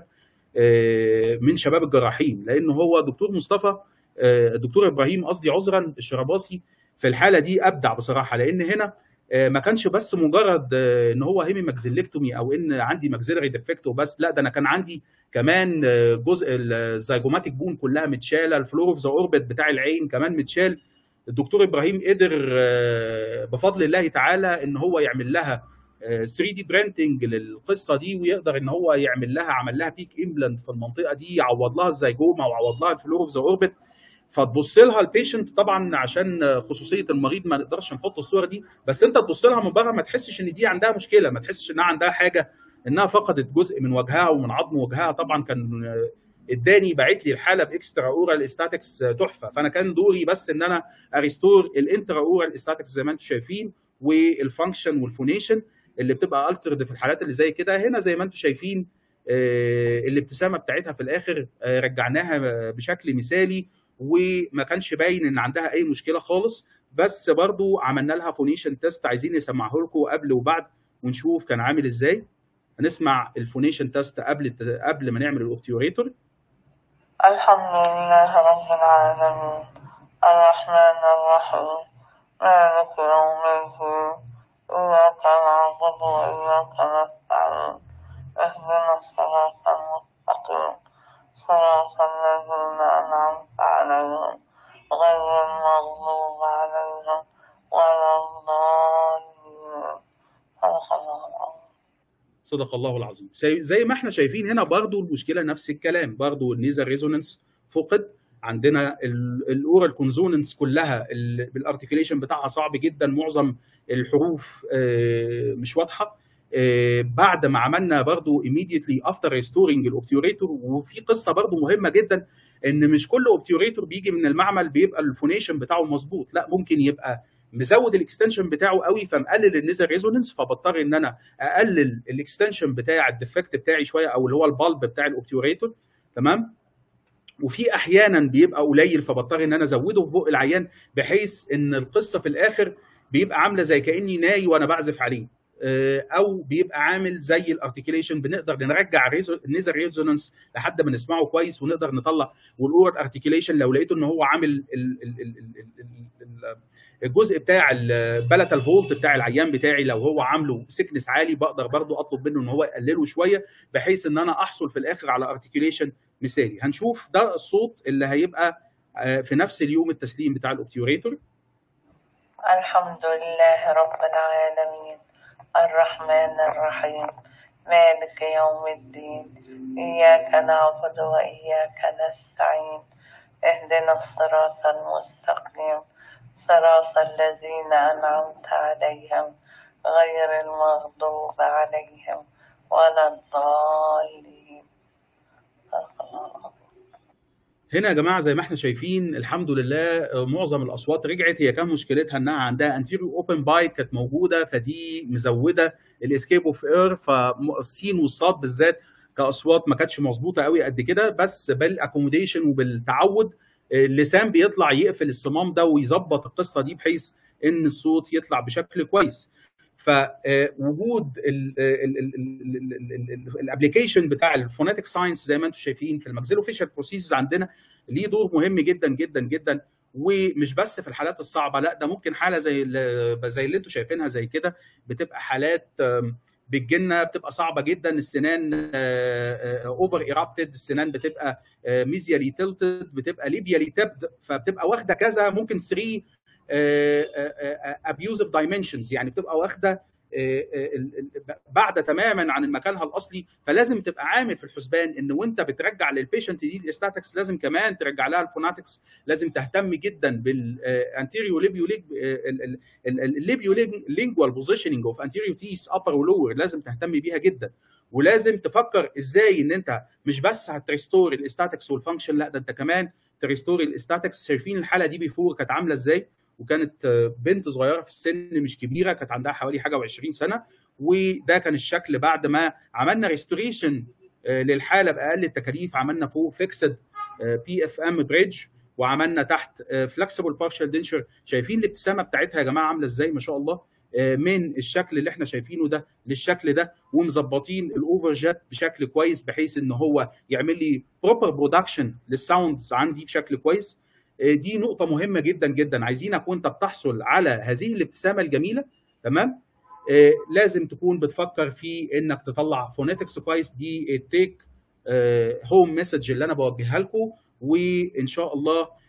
آه، من شباب الجراحين لان هو دكتور مصطفى آه، الدكتور ابراهيم قصدي عذرا الشرباصي في الحاله دي ابدع بصراحه لان هنا آه، ما كانش بس مجرد آه، ان هو هيمي ماكسيلكتومي او ان عندي ماكسيلري ديفكت وبس لا ده انا كان عندي كمان آه، جزء الزيجوماتيك بون كلها متشاله الفلور اوف ذا اوربت بتاع العين كمان متشال الدكتور ابراهيم قدر آه، بفضل الله تعالى ان هو يعمل لها 3 دي برينتنج للقصه دي ويقدر ان هو يعمل لها عمل لها بيك امبلانت في المنطقه دي يعوض لها الزيجوما ويعوض لها الفلور اوف ذا اوربت فتبص لها البيشنت طبعا عشان خصوصيه المريض ما نقدرش نحط الصور دي بس انت تبص لها من بره ما تحسش ان دي عندها مشكله ما تحسش انها عندها حاجه انها فقدت جزء من وجهها ومن عظم وجهها طبعا كان اداني باعت لي الحاله باكسترا اورال استاتكس تحفه فانا كان دوري بس ان انا اريستور الانترا اورال استاتكس زي ما انتم شايفين والفانكشن والفونيشن اللي بتبقى الترد في الحالات اللي زي كده هنا زي ما انتم شايفين آه، الابتسامه بتاعتها في الاخر آه، رجعناها بشكل مثالي وما كانش باين ان عندها اي مشكله خالص بس برضو عملنا لها فونيشن تيست عايزين نسمعه لكم قبل وبعد ونشوف كان عامل ازاي هنسمع الفونيشن تيست قبل قبل ما نعمل الاوبتيوريتور الحمد لله رب العالمين الرحمن الرحيم مالك يوم الدين إياك نعبد وإياك نستعين اهدنا الصراط المستقيم صراط الذين أنعمت عليهم غير المغضوب عليهم ولا الضالين صدق الله العظيم صدق الله العظيم زي- زي ما احنا شايفين هنا برضو المشكله نفس الكلام برضو النيزل ريزونانس فقد عندنا الاورال كونزوننس كلها ال- بالارتكيليشن بتاعها صعب جدا معظم الحروف آه، مش واضحه آه، بعد ما عملنا برضو immediately after restoring الاوبتيوريتور وفي قصه برضو مهمه جدا ان مش كل اوبتيوريتور بيجي من المعمل بيبقى الفونيشن بتاعه مظبوط لا ممكن يبقى مزود الاكستنشن بتاعه قوي فمقلل النيزل ريزونانس فبضطر ان انا اقلل الاكستنشن بتاع الديفكت بتاعي شويه او اللي هو البالب بتاع الاوبتيوريتور تمام وفي احيانا بيبقى قليل فبضطر ان انا ازوده في بق العيان بحيث ان القصه في الاخر بيبقى عامله زي كاني ناي وانا بعزف عليه آه، او بيبقى عامل زي الارتكيليشن بنقدر نرجع النيزر ريزونانس لحد ما نسمعه كويس ونقدر نطلع والاورال ارتكيليشن لو لقيته ان هو عامل ال- ال- ال- ال- ال- ال- الجزء بتاع البلاتال فولت بتاع العيان بتاعي لو هو عامله سكنس عالي بقدر برضو اطلب منه ان هو يقلله شويه بحيث ان انا احصل في الاخر على ارتكيوليشن مثالي هنشوف ده الصوت اللي هيبقى آه، في نفس اليوم التسليم بتاع الاوبتيوريتور الحمد لله رب العالمين الرحمن الرحيم مالك يوم الدين إياك نعبد وإياك نستعين اهدنا الصراط المستقيم صراط الذين أنعمت عليهم غير المغضوب عليهم ولا الضالين صدق الله العظيم. هنا يا جماعه زي ما احنا شايفين الحمد لله آه، معظم الاصوات رجعت هي كان مشكلتها انها عندها انتيريو اوبن بايت كانت موجوده فدي مزوده الاسكيب اوف اير فالسين والصاد بالذات كاصوات ما كانتش مظبوطه قوي قد كده بس بالاكوموديشن وبالتعود آه، اللسان بيطلع يقفل الصمام ده ويظبط القصه دي بحيث ان الصوت يطلع بشكل كويس فوجود الابلكيشن بتاع الفوناتيك ساينس زي ما انتم شايفين في الماكسيلو فيشال بروسيسز عندنا ليه دور مهم جدا جدا جدا ومش بس في الحالات الصعبه لا ده ممكن حاله زي ال- زي اللي انتم شايفينها زي كده بتبقى حالات آم، بتجيلنا بتبقى صعبه جدا السنان اوفر ايرابتد السنان بتبقى ميزيالي تلتد بتبقى ليبيالي تبد فبتبقى واخده كذا ممكن 3 ابيوزيف دايمنشنز يعني بتبقى واخده آه، آه، ال- ال- بعد تماما عن مكانها الاصلي فلازم تبقى عامل في الحسبان ان وانت بترجع للبيشنت دي الاستاتكس لازم كمان ترجع لها الفوناتكس لازم تهتم جدا بالانتيريو ليبيو الليبيو لينجوال بوزيشننج اوف انتيريو تيس ابر ولور لازم تهتم بيها جدا ولازم تفكر ازاي ان انت مش بس هتريستور الاستاتكس والفانكشن لا ده انت كمان تريستور الاستاتكس شايفين الحاله دي بيفور كانت عامله ازاي وكانت آه، بنت صغيره في السن مش كبيره كانت عندها حوالي حاجه و20 سنه وده كان الشكل بعد ما عملنا ريستوريشن للحاله باقل التكاليف عملنا فوق فيكسد بي اف ام بريدج وعملنا تحت فلكسبل بارشال دينشر شايفين الابتسامه بتاعتها يا جماعه عامله ازاي ما شاء الله آه، من الشكل اللي احنا شايفينه ده للشكل ده ومظبطين الاوفر جت بشكل كويس بحيث ان هو يعمل لي بروبر برودكشن للساوندز عندي بشكل كويس آه، دي نقطه مهمه جدا جدا عايزينك وانت بتحصل على هذه الابتسامه الجميله تمام آه، لازم تكون بتفكر في انك تطلع فونيتكس كويس دي التيك هوم مسج اللي انا بوجهها لكم وان شاء الله